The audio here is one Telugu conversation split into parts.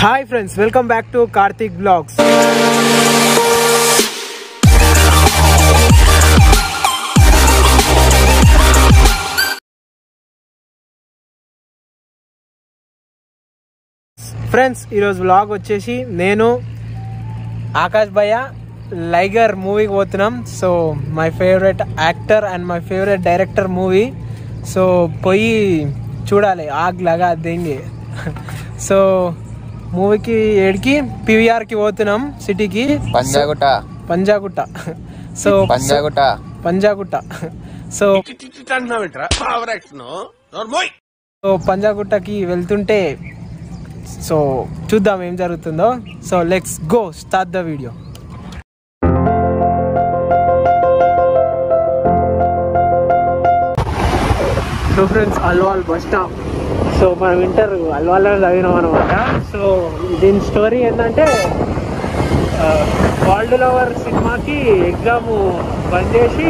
Hi friends welcome back to Karthik vlogs friends ఈరోజు బ్లాగ్ వచ్చేసి నేను ఆకాష్ భయ్య లైగర్ మూవీకి పోతున్నాం so my favourite actor and my favourite director movie so పోయి చూడాలి ఆగ్ లగా దెంగే సో మూవీకి ఏడికి పివిఆర్కి పోతున్నాం సిటీకి Panjagutta Panjagutta so Panjagutta Panjagutta so so పంజాగుట్టకి వెళ్తుంటే సో చూద్దాం ఏం జరుగుతుందో so let's go start the video so friends Alwal bus stop so మనం ఇంటర్ అల్వాల్లో చదివినాం అనమాట సో దీని స్టోరీ ఏంటంటే వరల్డ్ లవర్ సినిమాకి ఎగ్జామ్ బంద్ చేసి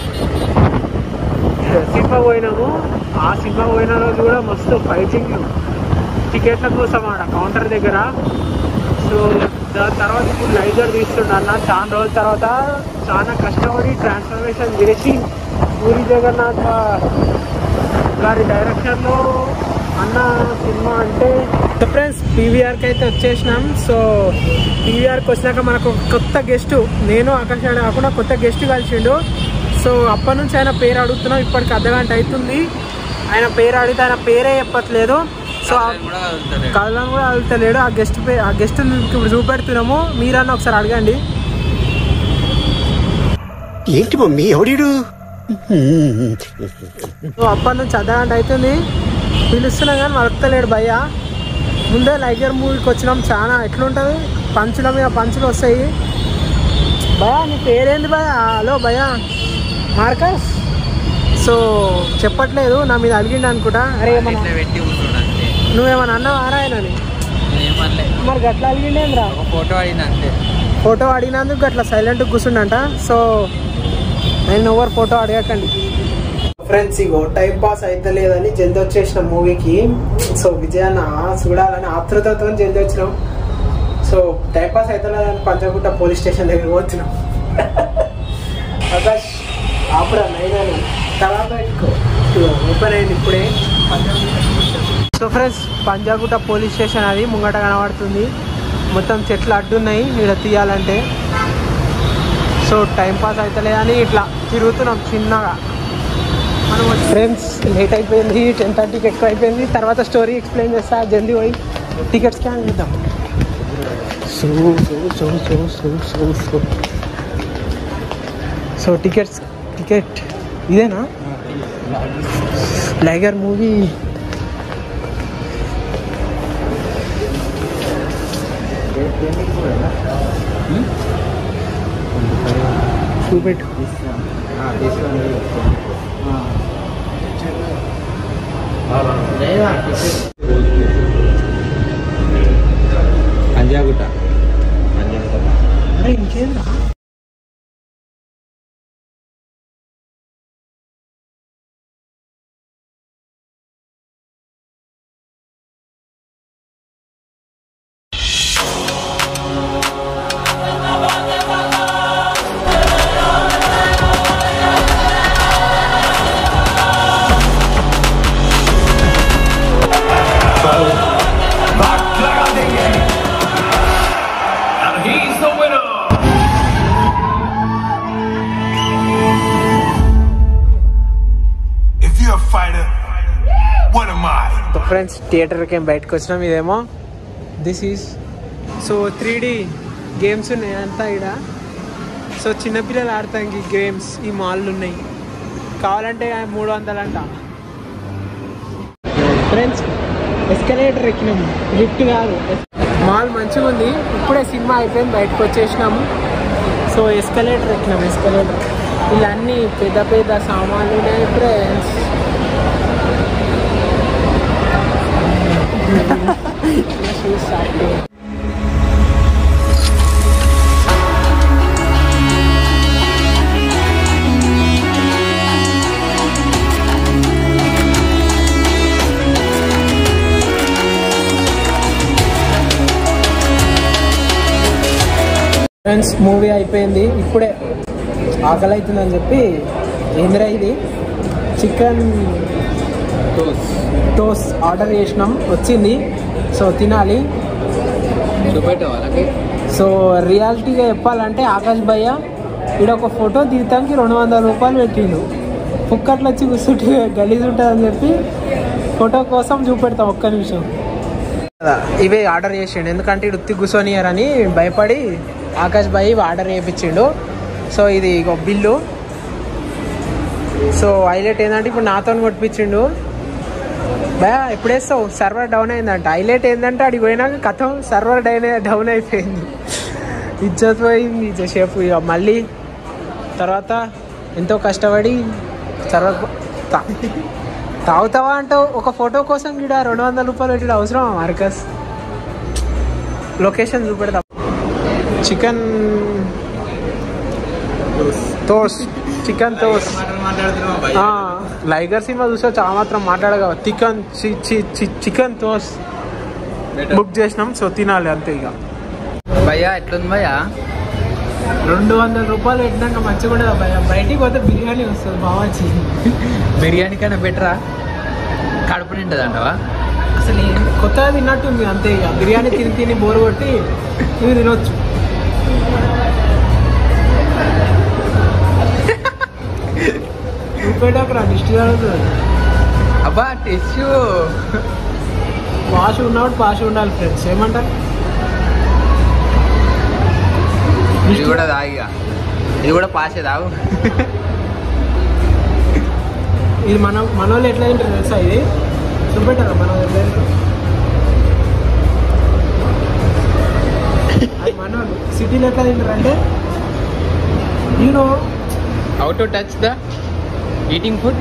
సినిమా పోయినాము ఆ సినిమా పోయిన రోజు కూడా మస్తు ఫైటింగ్ టికెట్ల కోసం ఆడ కౌంటర్ దగ్గర సో దాని తర్వాత ఇప్పుడు లైజర్ తీస్తుండ అన్న చాలా రోజుల తర్వాత చాలా కష్టపడి ట్రాన్స్ఫర్మేషన్ చేసి పూరి జగన్నాథ్ గారి డైరెక్షన్లో అన్న సినిమా అంటే ఫ్రెండ్స్ పీవీఆర్కి అయితే వచ్చేసినాం సో పీవీఆర్కి వచ్చినాక మనకు ఒక కొత్త గెస్ట్ నేను ఆకాశ కాకుండా కొత్త గెస్ట్ కలిసిండు సో అప్పటి నుంచి ఆయన పేరు అడుగుతున్నాం ఇప్పటికి అర్ధగంట అవుతుంది ఆయన పేరు అడిగితే ఆయన పేరే చెప్పట్లేదు సో కళ్ళని కూడా అడుగుతలేడు ఆ గెస్ట్ పే ఆ గెస్ట్ ఇప్పుడు చూపెడుతున్నాము మీరన్నా ఒకసారి అడగండి ఏంటి మమ్మీ ఎవడీడు సో అప్పటి నుంచి అర్ధగంట అవుతుంది పిలుస్తున్నాం కానీ వరకలేడు భయ్య ముందే లైగర్ మూవీకి వచ్చినాం చాలా ఎట్లుంటుంది పంచుల మీద పంచులు వస్తాయి భయా నీ పేరేంది భయ హలో భయ మార్కస్ సో చెప్పట్లేదు నా మీద అడిగిండు అనుకుంటా అరే ఏమన్నా పెట్టి కూర్చుండే నువ్వేమన్నా అన్నావు ఆరాయనని ఏమనలే మరి గట్లా అడిగిండేంద్రా ఒక ఫోటో అడిగిన అంతే ఫోటో అడిగినందుకు అట్లా సైలెంట్ కూర్చుండంట సో నేను ఎవరు ఫోటో అడగకండి ఫ్రెండ్స్ ఇగో టైం పాస్ అయితే లేదని జల్ది వచ్చేసిన మూవీకి సో విజయాన్ని ఆ చూడాలని ఆతృతతో జల్ది వచ్చినాం సో టైం పాస్ అయితే లేదని పంచగుట్ట పోలీస్ స్టేషన్ దగ్గర పోతున్నాం ఆకాష్ ఆపురా నైనాని తర్వాత పెట్టుకో ఇగో ఓపెన్ అయింది ఇప్పుడే so friends Panjagutta police station అది ముంగట కనబడుతుంది మొత్తం చెట్లు అడ్డున్నాయి ఇక్కడ తీయాలంటే సో టైం పాస్ అవుతలే అని ఇట్లా తిరుగుతున్నాం చిన్నగా మనం ఫ్రెండ్స్ లేట్ అయిపోయింది టెన్ థర్టీకి ఎక్కువ అయిపోయింది తర్వాత స్టోరీ ఎక్స్ప్లెయిన్ చేస్తా జల్దీ పోయి టికెట్ స్కాన్ చేద్దాం so so so so so so so so tickets ticket ఇదేనా లైగర్ మూవీ చూపెట్టు పంజాగుట్ట అరే ఇంకేందా If you're a fighter, what am I? So friends థియేటర్కి ఏం బయటకు వచ్చినాం ఇదేమో this is so three D games ఉన్నాయి అంతా ఇక్కడ సో చిన్నపిల్లలు ఆడతానికి గేమ్స్ ఈ మాల్లు ఉన్నాయి కావాలంటే మూడు వందలు అంట ఫ్రెండ్స్ ఎస్కలేటర్ ఎక్కినాము లిఫ్ట్ కాదు మాల్ మంచిగా ఉంది ఇప్పుడే సినిమా అయిపోయింది బయటకు వచ్చేసినాము సో ఎస్కలేటర్ ఎక్కినాము ఎస్కలేటర్ ఇలా అన్ని పెద్ద పెద్ద సామాన్లు ఉన్నాయి ఫ్రెండ్స్ ఫ్రెండ్స్ మూవీ అయిపోయింది ఇప్పుడే ఆకలి అవుతుందని చెప్పి ఏందిరా ఇది చికెన్ టోస్ ఆర్డర్ చేసినాం వచ్చింది సో తినాలి చూపెట్టావు వాళ్ళకి సో రియాలిటీగా చెప్పాలంటే ఆకాష్ భయ్య ఇక్కడ ఒక ఫోటో దిగుతానికి రెండు వందల రూపాయలు పెట్టిండు కుక్కట్లు వచ్చి కూర్చుంటే గలీజ్ ఉంటుందని చెప్పి ఫోటో కోసం చూపెడతాం ఒక్క నిమిషం ఇవే ఆర్డర్ చేసిండు ఎందుకంటే ఇడు ఉత్తి కూర్చొనియరని భయపడి ఆకాష్ భాయ్ ఇవి ఆర్డర్ చేయించిండు సో ఇది ఇగో బిల్లు సో హైలైట్ ఏంటంటే ఇప్పుడు నాతో కొట్టించిండు భయా ఎప్పుడు వేస్తావు సర్వర్ డౌన్ అయిందంట హైలైట్ ఏంటంటే అడిగి పోయినాక కథం సర్వర్ డౌన్ డౌన్ అయిపోయింది ఇజ్జత్ పోయింది ఇజ్జసేపు ఇక మళ్ళీ తర్వాత ఎంతో కష్టపడి సర్వర్ తా- తాగుతావా అంటావు ఒక ఫోటో కోసం ఇక్కడ రెండు వందల రూపాయలు పెట్టి అవసరం మార్కస్ లొకేషన్ చూపెడతా చికెన్ తోస్ చికెన్ తోస్ ఆ, లైగర్ సినిమా చూసా చాలా మాత్రం మాట్లాడగా చికెన్ చికెన్ తోస్ బుక్ చేసినాం సో తినాలి అంతే ఇక భయ్యా ఎట్లుంది భయ్యా రెండు వందల రూపాయలు పెట్టినాక మంచిగా ఉండదు భయ బయటికి పోతే బిర్యానీ వస్తుంది బావాచి బిర్యానీ కన్నా బెటరా కడుపు నింటది అంటవా అసలు ఏం కొత్తగా తిన్నట్టుంది అంతే ఇక బిర్యానీ తిని తిని బోర్ కొట్టి ఇవి తినొచ్చు చూపెట్టాక దిష్టి తగులుతుంది అబ్బా టిష్యూ పాష్ ఉన్నవాడు పాష్ ఉండాలి ఫ్రెండ్స్ ఏమంటారు ఇది కూడా తాగిగా ఇది కూడా పాసే తాగు ఇది మన మన వాళ్ళు ఎట్లా తింటారు తెలుసా ఇది చూపెట్టారా మన వాళ్ళు ఎట్లా తింటారు అది మన వాళ్ళు సిటీలో ఎట్లా తింటారు అంటే నేను how to touch the eating food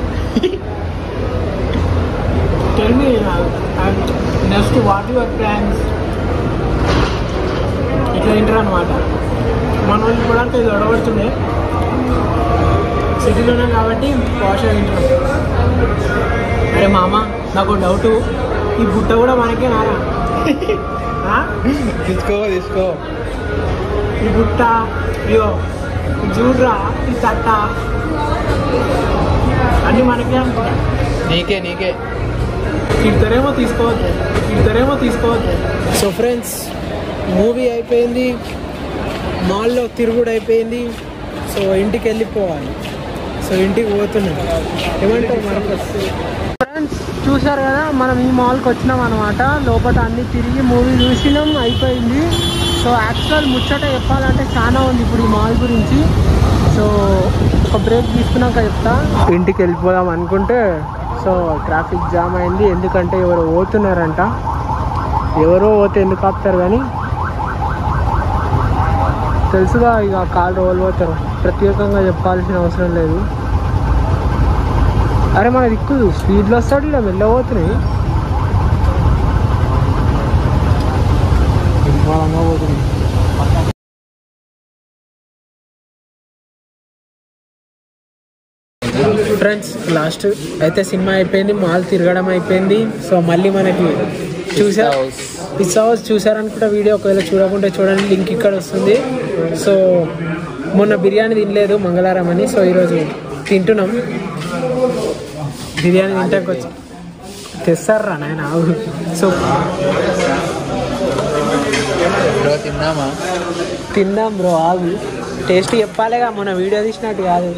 tell me next what your plans ఇట్లా తింటారు అనమాట మన వాళ్ళు కూడా అంటే ఇది ఒడబడుతుండే సిటీలోనే కాబట్టి పాషగా తింటారు అరే మామ నాకు డౌట్ ఈ బుట్ట కూడా మనకే నారా ఆ? తీసుకో తీసుకో ఈ బుట్ట అయ్యో ఈ చూడ్రా ఈ తట్ట అన్నీ మనకే అనుకుంటా నీకే నీకే ఇద్దరేమో తీసుకోవద్దు ఇద్దరేమో తీసుకోవద్దు సో ఫ్రెండ్స్ మూవీ అయిపోయింది మాల్లో తిరుగుడు అయిపోయింది సో ఇంటికి వెళ్ళిపోవాలి సో ఇంటికి పోతున్నాం ఏమంటావు మరొకస్ ఫ్రెండ్స్ చూసారు కదా మనం ఈ మాల్కి వచ్చినాం అనమాట లోపల అన్ని తిరిగి మూవీ చూసినాం అయిపోయింది సో యాక్చువల్ ముచ్చట చెప్పాలంటే చాలా ఉంది ఇప్పుడు ఈ మాల్ గురించి సో ఒక బ్రేక్ తీసుకున్నాక చెప్తా ఇంటికి వెళ్ళిపోదాం అనుకుంటే సో ట్రాఫిక్ జామ్ అయింది ఎందుకంటే ఎవరు పోతున్నారంట ఎవరో పోతే ఎందుకు ఆపుతారు కానీ తెలుసుగా ఇక కాళ్ళు రోజులు పోతారు ప్రత్యేకంగా చెప్పాల్సిన అవసరం లేదు అరే మన దిక్కు స్పీడ్లో వస్తాడు ఇలా వెళ్ళబోతున్నాయి నిమ్మలంగా పోతుంది ఫ్రెండ్స్ లాస్ట్ అయితే సినిమా అయిపోయింది మాల్ తిరగడం అయిపోయింది సో మళ్ళీ మనకి చూసా పిజ్జా హౌస్ చూసారనుకుంటే వీడియో ఒకవేళ చూడకుంటే చూడండి లింక్ ఇక్కడ వస్తుంది సో మొన్న బిర్యానీ తినలేదు మంగళవారం అని సో ఈరోజు తింటున్నాం బిర్యానీ తింటానికి వచ్చి తెస్తారా నాయన ఆగు. సో బ్రో తిన్నామా తిందాం బ్రో ఆగు టేస్ట్ చెప్పాలిగా మొన్న వీడియో తీసినట్టు కాదు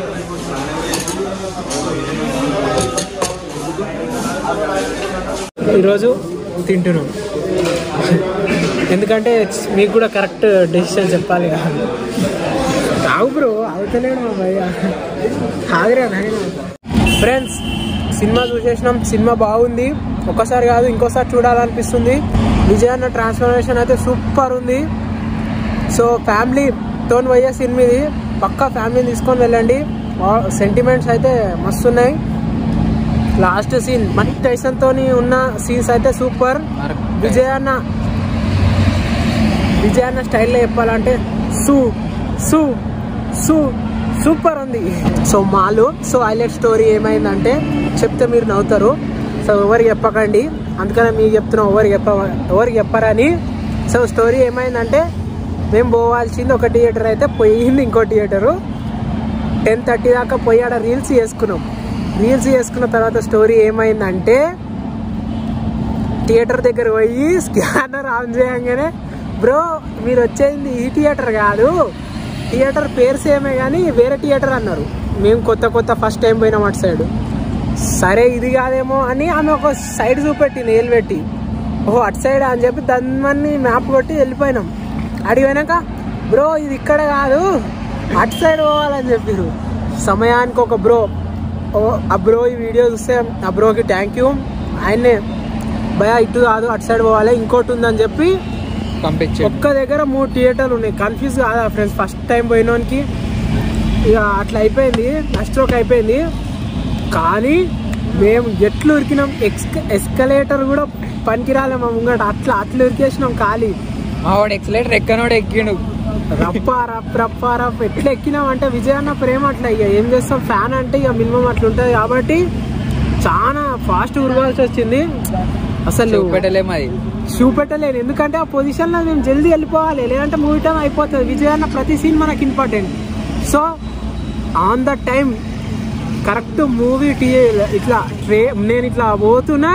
ఈరోజు తింటున్నాం ఎందుకంటే మీకు కూడా కరెక్ట్ డెసిషన్ చెప్పాలి కదా ఆగు బ్రో అవుతలేడు మా భయ్య ఆగిరా నాయన ఫ్రెండ్స్ సినిమా చూసేసినాం సినిమా బాగుంది ఒక్కసారి కాదు ఇంకోసారి చూడాలనిపిస్తుంది విజయ్ అన్న ట్రాన్స్ఫర్మేషన్ అయితే సూపర్ ఉంది సో ఫ్యామిలీతో పోయే సినిమా ఇది పక్కా ఫ్యామిలీని తీసుకొని వెళ్ళండి సెంటిమెంట్స్ అయితే మస్తు ఉన్నాయి లాస్ట్ సీన్ మనీ టైసన్ తోని ఉన్న సీన్స్ అయితే సూపర్ విజయ్ అన్న విజయ్ అన్న స్టైల్లో చెప్పాలంటే సూ సూ సూ సూపర్ ఉంది so mall so highlight story ఏమైందంటే చెప్తే మీరు నవ్వుతారు సో ఎవరికి చెప్పకండి అందుకనే మీకు చెప్తున్నాం ఎవరికి చెప్ప ఎవరికి చెప్పరని సో స్టోరీ ఏమైందంటే మేము పోవాల్సింది ఒక థియేటర్ అయితే పోయింది ఇంకో థియేటరు టెన్ థర్టీ దాకా పోయి ఆడ రీల్స్ చేసుకున్నాం రీల్స్ చేసుకున్న తర్వాత స్టోరీ ఏమైందంటే థియేటర్ దగ్గర పోయి స్కానర్ ఆన్ చేయగానే బ్రో మీరు వచ్చేది ఈ థియేటర్ కాదు థియేటర్ పేరు సేమే కానీ వేరే థియేటర్ అన్నారు మేము కొత్త కొత్త ఫస్ట్ టైం పోయినాం అటు సైడ్ సరే ఇది కాదేమో అని ఆమె ఒక సైడ్ చూపెట్టింది ఏలు పెట్టి ఓహో అటు సైడ్ అని చెప్పి దాన్ని మ్యాప్ కొట్టి వెళ్ళిపోయినాం అడిగిపోయినాక బ్రో ఇది ఇక్కడ కాదు అటు సైడ్ పోవాలని చెప్పారు సమయానికి ఒక బ్రో ఓ ఆ బ్రో ఈ వీడియో చూస్తే ఆ బ్రోకి థ్యాంక్ యూ ఆయన్నే భయ ఇటు కాదు అటు సైడ్ పోవాలి ఇంకోటి ఉందని చెప్పి పంపించు ఒక్క దగ్గర మూడు థియేటర్లు ఉన్నాయి కన్ఫ్యూజ్ కాదా ఫ్రెండ్స్ ఫస్ట్ టైం పోయినోనికి ఇక అట్లా అయిపోయింది స్ట్రోక్ అయిపోయింది కానీ మేము ఎట్లు ఉరికినాం ఎక్స్క ఎస్కలేటర్ కూడా పనికిరాలే మా ముంగట అట్లా అట్లా ఉరికేసినాం ఖాళీ మా వాడు ఎక్సలేటర్ ఎక్కనోడు ఎక్కిండు రప్ప రప్ రప్ప రప్ ఎట్లా ఎక్కినాం అంటే విజయ్ అన్న ప్రేమ అట్లా ఇక ఏం చేస్తాం ఫ్యాన్ అంటే ఇక మినిమం అట్లా ఉంటుంది కాబట్టి చాలా ఫాస్ట్ ఉరగాల్సి వచ్చింది అసలు చూపెట్టలే మరి చూపెట్టలేను ఎందుకంటే ఆ పొజిషన్లో మేము జల్దీ వెళ్ళిపోవాలి లేదంటే మూవీ టైం అయిపోతుంది విజయ్ అన్న ప్రతి సీన్ మనకి important so on the time correct movie టీ ఇట్లా ట్రే నేను ఇట్లా పోతున్నా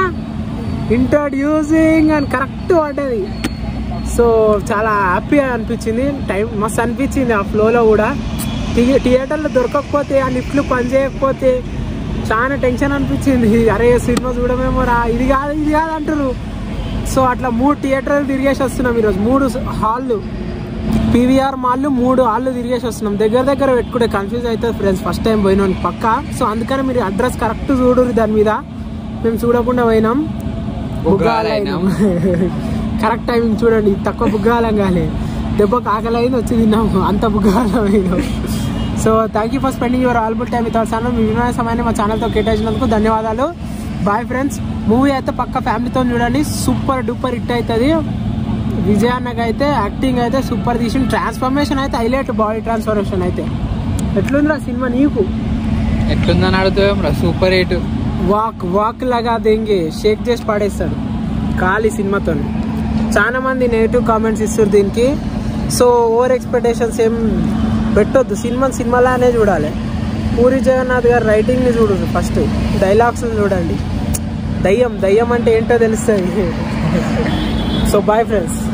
ఇంట్రడ్యూసింగ్ అని కరెక్ట్ పడ్డది సో చాలా హ్యాపీగా అనిపించింది టైం మస్తు అనిపించింది ఆ ఫ్లోలో కూడా థియే- థియేటర్లో దొరకకపోతే ఆ లిఫ్ట్లు పని చేయకపోతే చాలా టెన్షన్ అనిపించింది అరే సినిమా చూడమేమో రా ఇది కాదు ఇది కాదు అంటారు సో అట్లా మూడు థియేటర్లు తిరిగేసి వస్తున్నాం ఈరోజు మూడు హాళ్ళు పీవీఆర్ మాల్లు మూడు హాళ్ళు తిరిగేసి వస్తున్నాం దగ్గర దగ్గర పెట్టుకుంటే కన్ఫ్యూజ్ అవుతుంది ఫ్రెండ్స్ ఫస్ట్ టైం పోయినాం పక్క సో అందుకని మీరు అడ్రస్ కరెక్ట్ చూడరు దాని మీద మేము చూడకుండా పోయినాం బుగ్గాలైనాం. కరెక్ట్ టైమింగ్ చూడండి తక్కువ బుగ్గాలం కాలే దెబ్బకు ఆకలి అయింది వచ్చి తిన్నాము అంత బుగ్గాలం అయినాం so thank you for spending your valuable time with our channel మీ విలువైన సమయాన్ని మా ఛానల్తో కేటాయించినందుకు ధన్యవాదాలు బాయ్ ఫ్రెండ్స్ మూవీ అయితే పక్క ఫ్యామిలీతో చూడండి సూపర్ డూపర్ హిట్ అవుతుంది విజయ్ అన్నకి అయితే యాక్టింగ్ అయితే సూపర్ తీసిన ట్రాన్స్ఫర్మేషన్ అయితే హైలైట్ బాడీ ట్రాన్స్ఫర్మేషన్ అయితే ఎట్లుందిరా సినిమా నీకు ఎట్లుందని అడుగుతాం రా సూపర్ ఎయిట్ వాక్ వాక్ లాగా దెంగే షేక్ చేసి పాడేస్తాడు ఖాళీ సినిమాతో చాలా మంది నెగిటివ్ కామెంట్స్ ఇస్తారు దీనికి సో ఓవర్ ఎక్స్పెక్టేషన్స్ ఏం పెట్టొద్దు సినిమా సినిమాలానే చూడాలి పూరి జగన్నాథ్ గారు రైటింగ్ని చూడదు ఫస్ట్ డైలాగ్స్ చూడండి దయ్యం దయ్యం అంటే ఏంటో తెలుస్తుంది సో బాయ్ ఫ్రెండ్స్